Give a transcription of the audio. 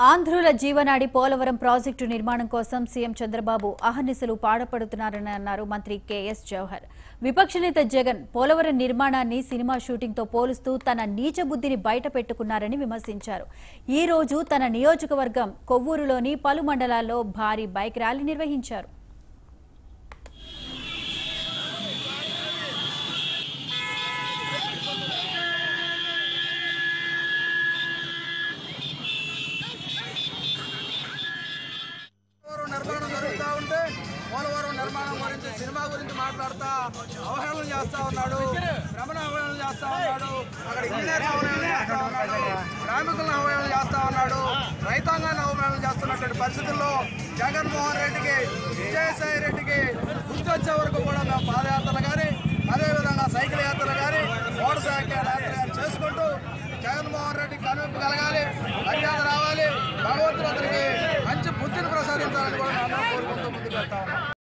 ఆంధ్రుల జీవనాడి పోలవరం ప్రాజెక్టు నిర్మాణం కోసం సీఎం చంద్రబాబు అహర్నిశలు పాడపడుతున్నారని అన్నారు మంత్రి కెఎస్ జవహర్ విపక్ష నేత జగన్ పోలవరం నిర్మాణాన్ని సినిమా షూటింగ్తో పోలుస్తూ తన నీచ బుద్ధిని బయట పెట్టుకున్నారని విమర్శించారు ఈ రోజు తన నియోజకవర్గం కొవ్వూరులోని పలు మండలాల్లో భారీ బైక్ ర్యాలీ నిర్వహించారు పోలవరం నిర్మాణం జరుగుతూ ఉంటే పోలవరం నిర్మాణం గురించి సినిమా గురించి మాట్లాడుతా అవహేళన చేస్తా ఉన్నాడు భ్రమణ అవహేళన చేస్తా ఉన్నాడు అక్కడ ఇంజనీర్ అవహేళన చేస్తా ఉన్నాడు శ్రామికులను అవహేళన చేస్తా ఉన్నాడు రైతాంగాన్ని అవహేళన చేస్తున్నటువంటి పరిస్థితుల్లో జగన్మోహన్ రెడ్డికి విజయసాయి రెడ్డికి గుర్తొచ్చే వరకు కూడా మేము పాదయాత్రలు కానీ అదేవిధంగా సైకిల్ యాత్రలు కానీ మోటార్ సైకిల్ యాత్ర కానీ చేసుకుంటూ జగన్మోహన్ రెడ్డి కనువిప్పు కలగాలి మర్యాద రావాలి భగవంతుడు అతనికి మంచి బుద్ధిని ప్రసాదించాలని కూడా మేము అందరం కోరుకుంటూ ముందుకు వెళ్తా ఉన్నాం